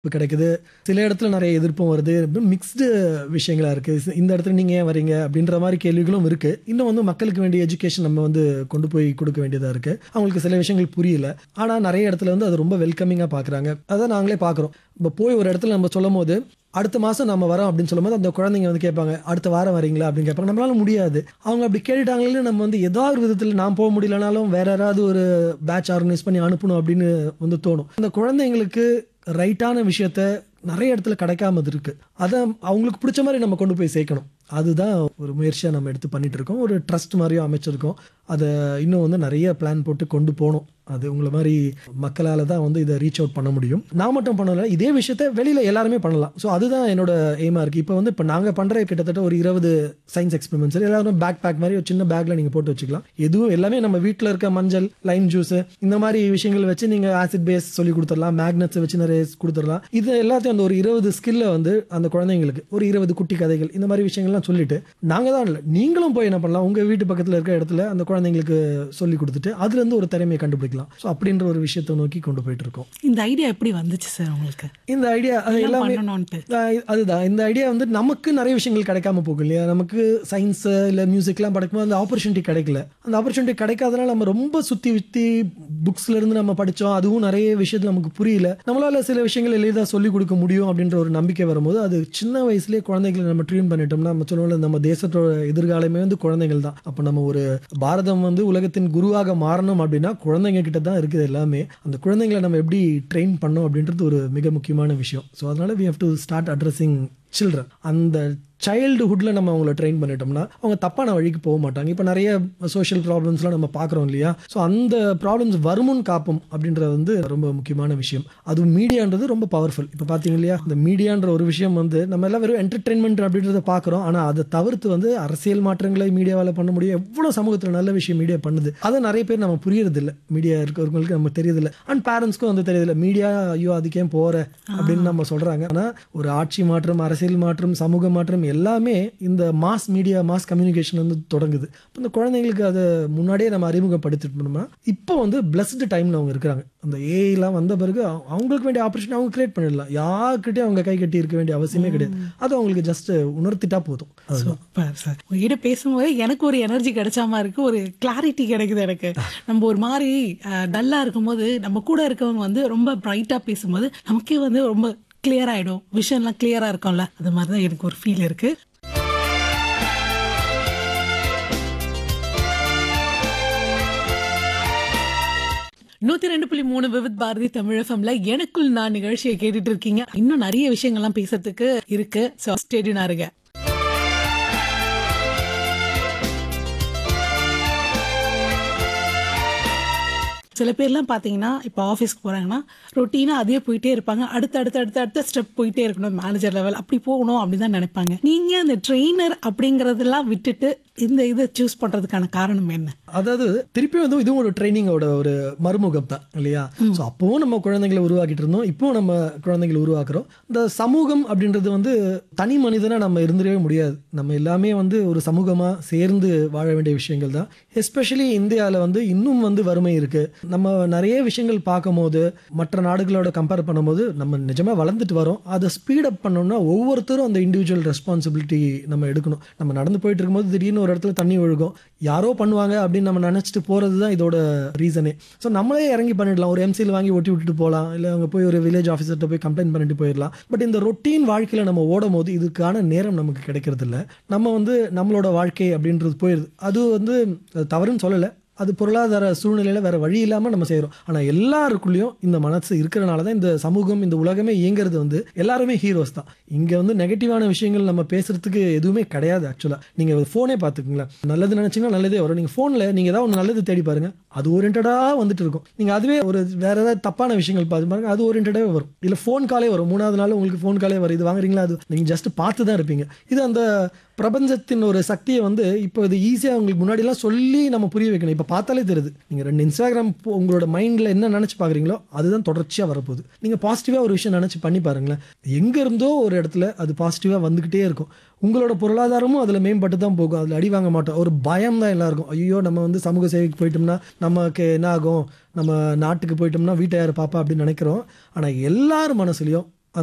கிடைக்குது சில இடத்துல நிறைய எதிர்ப்பும் வருது மிக்ஸ்டு விஷயங்களா இருக்கு இந்த இடத்துல நீங்க ஏன் வரீங்க அப்படின்ற மாதிரி கேள்விகளும் இருக்கு இன்னும் வந்து மக்களுக்கு வேண்டிய எஜுகேஷன் நம்ம வந்து கொண்டு போய் கொடுக்க வேண்டியதா இருக்கு அவங்களுக்கு சில விஷயங்கள் புரியல ஆனா நிறைய இடத்துல வந்து அது ரொம்ப வெல்கமிங்கா பாக்குறாங்க அதான் நாங்களே பாக்குறோம் இப்போ போய் ஒரு இடத்துல நம்ம சொல்லும் போது அடுத்த மாதம் நம்ம வரோம் அப்படின்னு சொல்லும்போது அந்த குழந்தைங்க வந்து கேட்பாங்க அடுத்த வாரம் வரீங்களா அப்படின்னு கேட்பாங்க நம்மளால முடியாது அவங்க அப்படி கேட்டுட்டாங்களே நம்ம வந்து ஏதாவது ஒரு விதத்தில் நான் போக முடியலனாலும் வேற யாராவது ஒரு பேட்ச் ஆர்கனைஸ் பண்ணி அனுப்பணும் அப்படின்னு வந்து தோணும் அந்த குழந்தைங்களுக்கு ரைட்டான விஷயத்த நிறைய இடத்துல கிடைக்காம இருக்கு அதை அவங்களுக்கு பிடிச்ச மாதிரி நம்ம கொண்டு போய் சேர்க்கணும் அதுதான் ஒரு முயற்சியாக நம்ம எடுத்து பண்ணிட்டு இருக்கோம் ஒரு ட்ரஸ்ட் மாதிரியும் அமைச்சிருக்கோம் அதை இன்னும் வந்து நிறைய பிளான் போட்டு கொண்டு போகணும் அது உங்களை மாதிரி மக்களால் தான் வந்து இதை ரீச் அவுட் பண்ண முடியும் நான் மட்டும் பண்ணல இதே விஷயத்த வெளியில் எல்லாருமே பண்ணலாம் ஸோ அதுதான் என்னோட எய்மாக இருக்குது இப்போ வந்து இப்போ நாங்கள் பண்ணுற கிட்டத்தட்ட ஒரு இருபது சயின்ஸ் எக்ஸ்பெரிமெண்ட்ஸ் எல்லாரும் பேக் பேக் மாதிரி ஒரு சின்ன பேக்கில் நீங்கள் போட்டு வச்சுக்கலாம் எதுவும் எல்லாமே நம்ம வீட்டில் இருக்க மஞ்சள் லைம் ஜூஸ் இந்த மாதிரி விஷயங்கள் வச்சு நீங்கள் ஆசிட் பேஸ் சொல்லி கொடுத்துடலாம் மேக்னட்ஸை வச்சு நிறைய கொடுத்துடலாம் இது எல்லாத்தையும் அந்த ஒரு இருபது ஸ்கில்லை வந்து அந்த குழந்தைங்களுக்கு ஒரு இருபது குட்டி கதைகள் இந்த மாதிரி விஷயங்கள்லாம் சொல்லிட்டு நாங்கள் தான் இல்லை நீங்களும் போய் என்ன பண்ணலாம் உங்கள் வீட்டு பக்கத்தில் இருக்க இடத்துல அந்த குழந்தைங்களுக்கு சொல்லி கொடுத்துட்டு அதுலேருந்து ஒரு திறமையை கண்டுபிடிக்கலாம் ஸோ அப்படின்ற ஒரு விஷயத்தை நோக்கி கொண்டு போயிட்டு இருக்கோம் இந்த ஐடியா எப்படி வந்துச்சு சார் உங்களுக்கு இந்த ஐடியா அது என்ன எல்லாமே பண்ணணும்ட்டு ஆஹ் அதுதான் இந்த ஐடியா வந்து நமக்கு நிறைய விஷயங்கள் கிடைக்காம போகும் இல்லையா நமக்கு சயின்ஸ் இல்லை மியூசிக்லாம் படிக்கும்போது அந்த ஆப்பர்ச்சுனிட்டி கிடைக்கல அந்த ஆப்பர்ச்சுனிட்டி கிடைக்காதனால நம்ம ரொம்ப சுற்றி சுற்றி புக்ஸ்ல இருந்து நம்ம படித்தோம் அதுவும் நிறைய விஷயத்துல நமக்கு புரியல நம்மளால சில விஷயங்கள் எளிதாக சொல்லிக் கொடுக்க முடியும் அப்படின்ற ஒரு நம்பிக்கை வரும்போது அது சின்ன வயசுலேயே குழந்தைகளை நம்ம ட்ரீன் பண்ணிட்டோம்னா நம்ம சொல்லுவோம்ல நம்ம தேசத்தோட எதிர்காலமே வந்து குழந்தைகள் தான் அப்போ நம்ம ஒரு பாரதம் வந்து உலகத்தின் குருவாக மாறணும் அப்படின்னா குழந்தைங்க கிட்ட தான் இருக்குது எல்லாமே அந்த குழந்தைங்களை நம்ம எப்படி ட்ரெயின் பண்ணோம் அப்படின்றது ஒரு மிக முக்கியமான விஷயம் ஸோ அதனால we have to start addressing children அந்த சைல்டுஹுட்டில் நம்ம அவங்கள ட்ரெயின் பண்ணிட்டோம்னா அவங்க தப்பான வழிக்கு போக மாட்டாங்க இப்போ நிறைய சோஷியல் ப்ராப்ளம்ஸ்லாம் நம்ம பார்க்குறோம் இல்லையா ஸோ அந்த ப்ராப்ளம்ஸ் வருமுன் காப்போம் அப்படின்றது வந்து ரொம்ப முக்கியமான விஷயம் அதுவும் மீடியான்றது ரொம்ப பவர்ஃபுல் இப்போ பார்த்தீங்க இல்லையா இந்த மீடியான்ற ஒரு விஷயம் வந்து நம்ம எல்லாம் வெறும் என்டர்டெயின்மெண்ட் அப்படின்றத பார்க்குறோம் ஆனால் அதை தவிர்த்து வந்து அரசியல் மாற்றங்களை மீடியாவால் பண்ண முடியும் எவ்வளோ சமூகத்தில் நல்ல விஷயம் மீடியா பண்ணுது அதை நிறைய பேர் நம்ம புரியறதில்ல மீடியா இருக்கிறவங்களுக்கு நம்ம தெரியறதில்ல அண்ட் பேரண்ட்ஸ்க்கும் வந்து தெரியதில்ல மீடியா ஐயோ அதுக்கே போகிற அப்படின்னு நம்ம சொல்கிறாங்க ஆனால் ஒரு ஆட்சி மாற்றம் அரசியல் மாற்றம் சமூக மாற்றம் எல்லாமே இந்த மாஸ் மீடியா மாஸ் கம்யூனிகேஷன் வந்து தொடங்குது இப்போ இந்த குழந்தைங்களுக்கு அதை முன்னாடியே நம்ம அறிமுகப்படுத்திட்டோம்னா இப்போ வந்து பிளஸ்டு டைமில் அவங்க இருக்கிறாங்க அந்த ஏஐலாம் வந்த பிறகு அவ- அவங்களுக்கு வேண்டிய ஆப்பர்ச்சுனிட்டி அவங்க கிரியேட் பண்ணிடலாம் யார்கிட்டயும் அவங்க கை கட்டி இருக்க வேண்டிய அவசியமே கிடையாது அது அவங்களுக்கு ஜஸ்ட் உணர்த்திட்டா போதும் அதுதான் சூப்பர் சார் உங்ககிட்ட பேசும்போது எனக்கு ஒரு எனர்ஜி கிடைச்ச மாதிரி இருக்கு ஒரு கிளாரிட்டி கிடைக்குது எனக்கு நம்ம ஒரு மாதிரி டல்லா இருக்கும்போது நம்ம கூட இருக்கவங்க வந்து ரொம்ப பிரைட்டா பேசும்போது நமக்கே வந்து ரொம்ப கிளியர் ஆயிடும் விஷயம்லாம் கிளியரா இருக்கும்ல அது மாதிரி தான் எனக்கு ஒரு ஃபீல் இருக்கு நூத்தி ரெண்டு புள்ளி மூணு விவித் பாரதி தமிழகம்ல எனக்குள் நான் நிகழ்ச்சியை கேட்டுட்டு இருக்கீங்க இன்னும் நிறைய விஷயங்கள்லாம் பேசுறதுக்கு இருக்கு ஸோ ஸ்டேடியனா இருங்க சில பேர்லாம் பார்த்தீங்கன்னா இப்போ ஆஃபீஸ்க்கு போகிறாங்கன்னா ரொட்டீனாக அதே போயிட்டே இருப்பாங்க அடுத்து அடுத்து அடுத்து அடுத்த ஸ்டெப் போயிட்டே இருக்கணும் மேனேஜர் லெவல் அப்படி போகணும் அப்படின்னு தான் நினைப்பாங்க நீங்கள் அந்த ட்ரெயினர் அப்படிங்கிறதெல்லாம் விட்டுட்டு இந்த இதை சூஸ் பண்ணுறதுக்கான காரணம் என்ன அதாவது திருப்பி வந்து இதுவும் ஒரு ட்ரைனிங்கோட ஒரு மறுமுகம் தான் இல்லையா ஸோ அப்பவும் நம்ம குழந்தைங்களை உருவாக்கிட்டு இருந்தோம் இப்பவும் நம்ம குழந்தைங்களை உருவாக்குறோம் இந்த சமூகம் அப்படின்றது வந்து தனி மனிதனா நம்ம இருந்துடவே முடியாது நம்ம எல்லாமே வந்து ஒரு சமூகமா சேர்ந்து வாழ வேண்டிய விஷயங்கள் தான் எஸ்பெஷலி இந்தியாவில் வந்து இன்னும் வந்து வறுமை இருக்கு நம்ம நிறைய விஷயங்கள் பார்க்கும்போது மற்ற நாடுகளோட கம்பேர் பண்ணும்போது நம்ம நிஜமா வளர்ந்துட்டு வரோம் அதை ஸ்பீடப் பண்ணோம்னா ஒவ்வொருத்தரும் அந்த இண்டிவிஜுவல் ரெஸ்பான்சிபிலிட்டி நம்ம எடுக்கணும் நம்ம நடந்து போயிட்டு இருக்கும்போது திடீர்னு ஒரு இடத்துல தண்ணி ஒழுகும் யாரோ பண்ணுவாங்க அப்படின்னு நம்ம நினச்சிட்டு போகிறது தான் இதோட ரீசனே ஸோ நம்மளே இறங்கி பண்ணிடலாம் ஒரு எம்சியில் வாங்கி ஒட்டி விட்டுட்டு போகலாம் இல்லை அங்கே போய் ஒரு வில்லேஜ் ஆஃபீஸர்கிட்ட போய் கம்ப்ளைண்ட் பண்ணிட்டு போயிடலாம் பட் இந்த ரொட்டீன் வாழ்க்கையில் நம்ம ஓடும் போது இதுக்கான நேரம் நமக்கு கிடைக்கிறது இல்ல நம்ம வந்து நம்மளோட வாழ்க்கை அப்படின்றது போயிடுது அது வந்து அது தவறுன்னு சொல்லலை அது பொருளாதார சூழ்நிலையில் வேற வழி இல்லாமல் நம்ம செய்கிறோம் ஆனால் எல்லாருக்குள்ளேயும் இந்த மனசு இருக்கிறனால தான் இந்த சமூகம் இந்த உலகமே இயங்குறது வந்து எல்லாருமே ஹீரோஸ் தான் இங்கே வந்து நெகட்டிவான விஷயங்கள் நம்ம பேசுறதுக்கு எதுவுமே கிடையாது ஆக்சுவலாக நீங்கள் ஃபோனே பார்த்துக்குங்களேன் நல்லது நினச்சிங்கன்னா நல்லதே வரும் நீங்கள் ஃபோனில் நீங்கள் ஏதாவது ஒன்று நல்லது தேடி பாருங்க அது ஓரியன்டாக வந்துட்டு இருக்கும் நீங்கள் அதுவே ஒரு வேற ஏதாவது தப்பான விஷயங்கள் பார்த்து பாருங்க அது ஓரியன்டாகவே வரும் இல்லை ஃபோன் காலே வரும் மூணாவது நாள் உங்களுக்கு ஃபோன் காலே வரும் இது வாங்குறீங்களா அது நீங்கள் ஜஸ்ட் பார்த்து தான் இருப்பீங்க இது அந்த பிரபஞ்சத்தின் ஒரு சக்தியை வந்து இப்போ இது ஈஸியாக உங்களுக்கு முன்னாடிலாம் சொல்லி நம்ம புரிய வைக்கணும் இப்போ பார்த்தாலே தெரியுது நீங்கள் ரெண்டு இன்ஸ்டாகிராம் போ- உங்களோட மைண்டில் என்ன நினச்சி பார்க்குறீங்களோ அதுதான் தொடர்ச்சியாக வரப்போகுது நீங்கள் பாசிட்டிவாக ஒரு விஷயம் நினச்சி பண்ணி பாருங்களேன் எங்கே இருந்தோ ஒரு இடத்துல அது பாசிட்டிவாக வந்துக்கிட்டே இருக்கும் உங்களோட பொருளாதாரமும் அதில் மேம்பட்டு தான் போகும் அதில் அடி வாங்க மாட்டோம் ஒரு பயம் தான் எல்லாருக்கும் ஐயோ நம்ம வந்து சமூக சேவைக்கு போயிட்டோம்னா நமக்கு என்ன ஆகும் நம்ம நாட்டுக்கு போயிட்டோம்னா வீட்டை யார் பாப்பா அப்படின்னு நினைக்கிறோம் ஆனால் எல்லார் மனசுலையும்